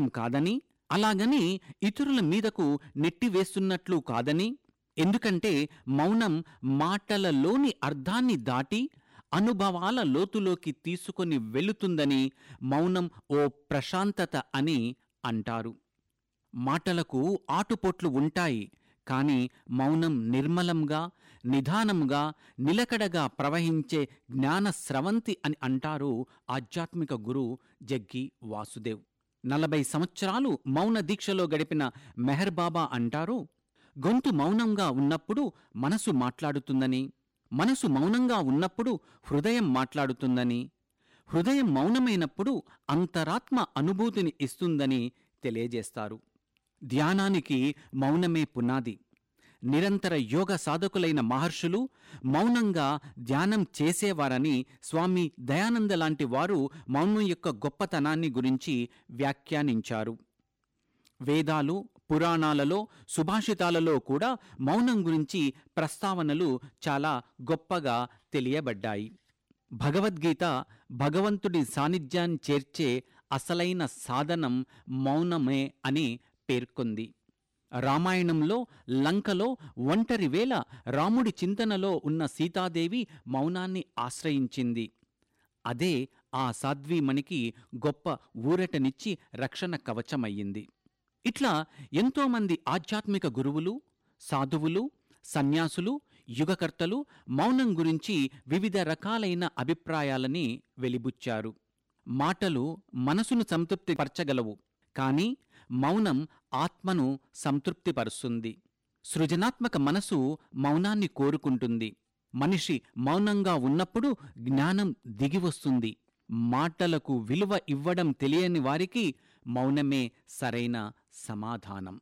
మాట్లాడటం కాదని అలాగని ఇతరుల మీదకు నెట్టివేస్తున్నట్లు కాదని ఎందుకంటే మౌనం మాటలలోని అర్థాన్ని దాటి అనుభవాల లోతులోకి తీసుకొని వెళుతుందని మౌనం ఓ ప్రశాంతత అని అంటారు మాటలకు ఆటుపోట్లు ఉంటాయి కాని మౌనం నిర్మలంగా నిదానంగా నిలకడగా ప్రవహించే జ్ఞాన స్రవంతి అని అంటారు ఆధ్యాత్మిక గురు జగ్గి వాసుదేవ్ నలభై సంవత్సరాలు మౌన దీక్షలో గడిపిన మెహర్ బాబా అంటారు గొంతు మౌనంగా ఉన్నప్పుడు మనసు మాట్లాడుతుందని మనసు మౌనంగా ఉన్నప్పుడు హృదయం మాట్లాడుతుందని హృదయం మౌనమైనప్పుడు అంతరాత్మ అనుభూతిని ఇస్తుందని తెలియజేస్తారు ధ్యానానికి మౌనమే పునాది నిరంతర యోగ సాధకులైన మహర్షులు మౌనంగా ధ్యానం చేసేవారని స్వామి దయానంద లాంటి వారు మౌనం యొక్క గొప్పతనాన్ని గురించి వ్యాఖ్యానించారు వేదాలు పురాణాలలో సుభాషితాలలో కూడా మౌనం గురించి ప్రస్తావనలు చాలా గొప్పగా తెలియబడ్డాయి భగవద్గీత భగవంతుడి సాన్నిధ్యాన్ని చేర్చే అసలైన సాధనం మౌనమే అని పేర్కొంది రామాయణంలో లంకలో ఒంటరి వేళ రాముడి చింతనలో ఉన్న సీతాదేవి మౌనాన్ని ఆశ్రయించింది అదే ఆ సాధ్వీమణికి గొప్ప ఊరటనిచ్చి రక్షణ కవచమయ్యింది ఇట్లా ఎంతోమంది ఆధ్యాత్మిక గురువులు సాధువులు సన్యాసులు యుగకర్తలు మౌనం గురించి వివిధ రకాలైన అభిప్రాయాలని వెలిబుచ్చారు మాటలు మనసును సంతృప్తిపరచగలవు కానీ మౌనం ఆత్మను సంతృప్తిపరుస్తుంది సృజనాత్మక మనసు మౌనాన్ని కోరుకుంటుంది మనిషి మౌనంగా ఉన్నప్పుడు జ్ఞానం దిగివస్తుంది మాటలకు విలువ ఇవ్వడం తెలియని వారికి మౌనమే సరైన సమాధానం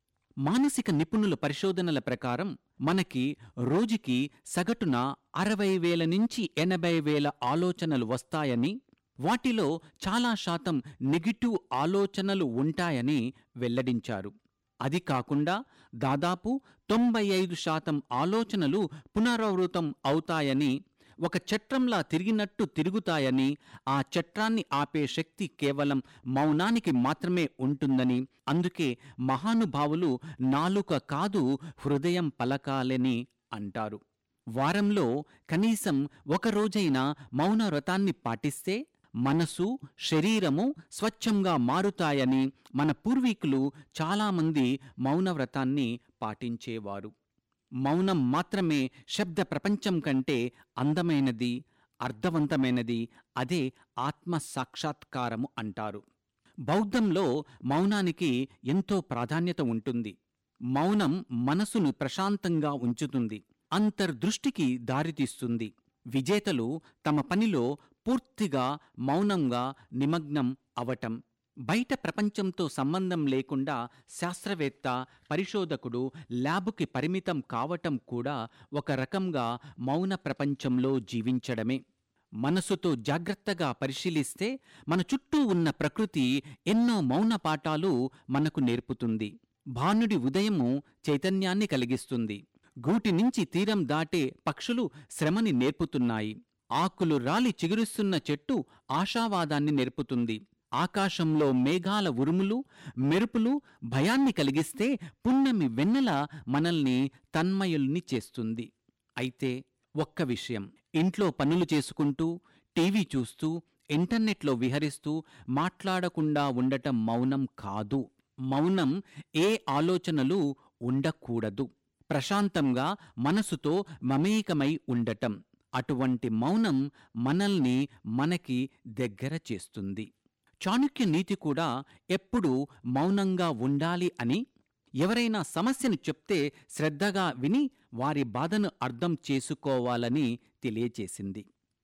మానసిక నిపుణుల పరిశోధనల ప్రకారం మనకి రోజుకి సగటున అరవై వేల నుంచి ఎనభై వేల ఆలోచనలు వస్తాయని వాటిలో చాలా శాతం నెగిటివ్ ఆలోచనలు ఉంటాయని వెల్లడించారు అది కాకుండా దాదాపు తొంభై ఐదు శాతం ఆలోచనలు పునరావృతం అవుతాయని ఒక చట్రంలా తిరిగినట్టు తిరుగుతాయని ఆ చట్రాన్ని ఆపే శక్తి కేవలం మౌనానికి మాత్రమే ఉంటుందని అందుకే మహానుభావులు నాలుక కాదు హృదయం పలకాలని అంటారు వారంలో కనీసం ఒక రోజైనా మౌన వ్రతాన్ని పాటిస్తే మనసు శరీరము స్వచ్ఛంగా మారుతాయని మన పూర్వీకులు చాలామంది మౌన వ్రతాన్ని పాటించేవారు మౌనం మాత్రమే శబ్ద ప్రపంచం కంటే అందమైనది అర్థవంతమైనది అదే ఆత్మ సాక్షాత్కారము అంటారు బౌద్ధంలో మౌనానికి ఎంతో ప్రాధాన్యత ఉంటుంది మౌనం మనసును ప్రశాంతంగా ఉంచుతుంది అంతర్దృష్టికి దారితీస్తుంది విజేతలు తమ పనిలో పూర్తిగా మౌనంగా నిమగ్నం అవటం బయట ప్రపంచంతో సంబంధం లేకుండా శాస్త్రవేత్త పరిశోధకుడు ల్యాబుకి పరిమితం కావటం కూడా ఒక రకంగా మౌన ప్రపంచంలో జీవించడమే మనసుతో జాగ్రత్తగా పరిశీలిస్తే మన చుట్టూ ఉన్న ప్రకృతి ఎన్నో మౌన పాఠాలు మనకు నేర్పుతుంది భానుడి ఉదయము చైతన్యాన్ని కలిగిస్తుంది గూటి నుంచి తీరం దాటే పక్షులు శ్రమని నేర్పుతున్నాయి ఆకులు రాలి చిగురుస్తున్న చెట్టు ఆశావాదాన్ని నేర్పుతుంది ఆకాశంలో మేఘాల ఉరుములు మెరుపులు భయాన్ని కలిగిస్తే పున్నమి వెన్నెల మనల్ని తన్మయుల్ని చేస్తుంది అయితే ఒక్క విషయం ఇంట్లో పనులు చేసుకుంటూ టీవీ చూస్తూ ఇంటర్నెట్లో విహరిస్తూ మాట్లాడకుండా ఉండటం మౌనం కాదు మౌనం ఏ ఆలోచనలు ఉండకూడదు ప్రశాంతంగా మనసుతో మమేకమై ఉండటం అటువంటి మౌనం మనల్ని మనకి దగ్గర చేస్తుంది చాణుక్య నీతి కూడా ఎప్పుడూ మౌనంగా ఉండాలి అని ఎవరైనా సమస్యను చెప్తే శ్రద్ధగా విని వారి బాధను అర్థం చేసుకోవాలని తెలియచేసింది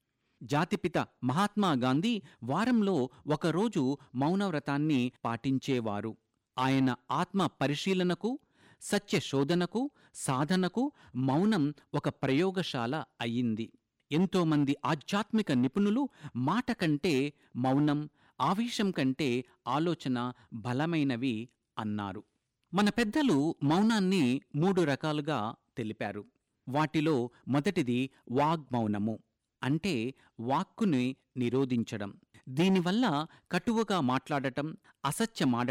జాతిపిత మహాత్మా గాంధీ వారంలో ఒకరోజు మౌనవ్రతాన్ని పాటించేవారు ఆయన ఆత్మ పరిశీలనకు సత్య శోధనకు సాధనకు మౌనం ఒక ప్రయోగశాల అయ్యింది ఎంతోమంది ఆధ్యాత్మిక నిపుణులు మాట కంటే మౌనం ఆవేశం కంటే ఆలోచన బలమైనవి అన్నారు మన పెద్దలు మౌనాన్ని మూడు రకాలుగా తెలిపారు వాటిలో మొదటిది వాగ్మౌనము అంటే వాక్కుని నిరోధించడం దీనివల్ల కటువుగా మాట్లాడటం అసత్యమాడటం